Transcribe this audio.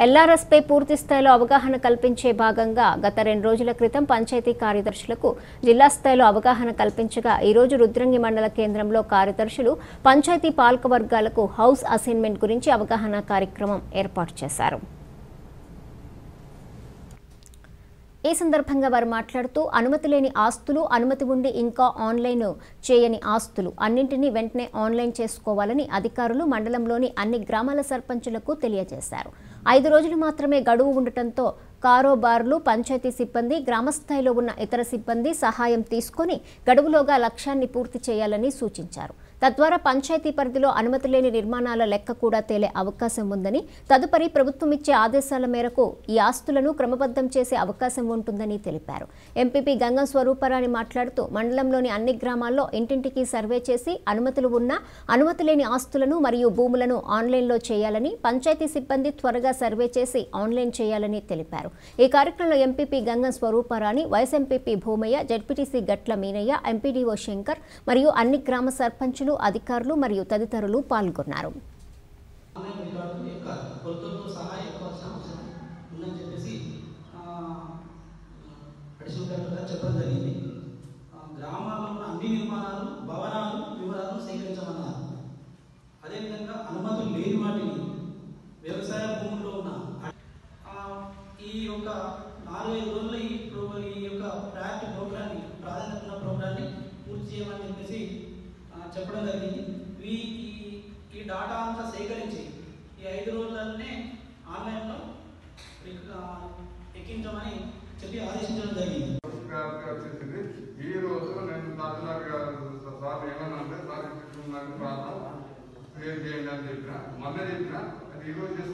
ఎల్ఆర్ఎస్పై పూర్తి స్థాయిలో అవగాహన కల్పించే భాగంగా గత రెండు రోజుల క్రితం పంచాయతీ కార్యదర్శులకు జిల్లా స్థాయిలో అవగాహన కల్పించగా ఈ రోజు రుద్రంగి మండల కేంద్రంలో కార్యదర్శులు పంచాయతీ పాలక వర్గాలకు హౌస్ అసైన్మెంట్ గురించి అవగాహన కార్యక్రమం ఏర్పాటు చేశారు ఈ సందర్భంగా వారు మాట్లాడుతూ అనుమతి లేని ఆస్తులు అనుమతి ఉండి ఇంకా ఆన్లైన్ చేయని ఆస్తులు అన్నింటినీ వెంటనే ఆన్లైన్ చేసుకోవాలని అధికారులు మండలంలోని అన్ని గ్రామాల సర్పంచులకు తెలియజేశారు ఐదు రోజులు మాత్రమే గడువు ఉండటంతో కారోబార్లు పంచాయతీ సిబ్బంది గ్రామస్థాయిలో ఉన్న ఇతర సిబ్బంది సహాయం తీసుకొని గడువులోగా లక్ష్యాన్ని పూర్తి చేయాలని సూచించారు తద్వారా పంచాయతీ పరిధిలో అనుమతి లేని నిర్మాణాల లెక్క కూడా తేలే అవకాశం ఉందని తదుపరి ప్రభుత్వం ఇచ్చే ఆదేశాల మేరకు ఈ ఆస్తులను క్రమబద్ధం చేసే అవకాశం ఉంటుందని తెలిపారు ఎంపీపీ గంగం స్వరూపరాణి మాట్లాడుతూ మండలంలోని అన్ని గ్రామాల్లో ఇంటింటికి సర్వే చేసి అనుమతులు ఉన్న అనుమతి లేని ఆస్తులను మరియు భూములను ఆన్లైన్లో చేయాలని పంచాయతీ సిబ్బంది త్వరగా సర్వే చేసి ఆన్లైన్ చేయాలని తెలిపారు ఈ కార్యక్రమంలో MPP Gangam Swaruparani vice MPP Bhumaiah ZPTC Gatla Meenaiah MPDO Shankar మరియు అన్ని గ్రామ సర్పంచులు అధికారులు మరియు తదితరులు పాల్గొన్నారు ఆన్లైన్ రికార్డు యొక్క కొలతలతో సహా ఎక్కవలసిన అవసరం ఉందని చెప్పేసి అడిషనల్ కలెక్టర్ గారు చెప్పడం జరిగింది ఆ, గ్రామాల్లో ఉన్న అన్ని నిర్మాణాలు భవనాలు వివరాలను సేకరించమన్నారు అదేవిధంగా అనుమతులు లేని వాటిని వ్యవసాయ భూముల్లో ఉన్న ఆ, ఈ యొక్క నాలుగైదు రోజుల ఈ ప్రో ఈ యొక్క ప్రయారిటీ ప్రోగ్రాన్ని ప్రాధాన్యత ఉన్న ప్రోగ్రాన్ని పూర్తి చేయమని చెప్పేసి ఆ, చెప్పడం జరిగింది ఈ ఈ- ఈ డాటా అంతా సేకరించి ఈ ఐదు రోజులనే ఆన్లైన్లో రిక్- ఆ, ఎక్కించమని చెప్పి ఆదేశించడం జరిగింది గారికి వచ్చేసింది ఈ రోజు నేను తహసీల్దార్ గారు సార్ ఏమన్నా అంటే సార్ ఇప్పుడు నాకు ప్రాబ్లం క్లియర్ చేయండి అని చెప్పిన మొన్న చెప్పిన అది ఈ రోజు చేస్తే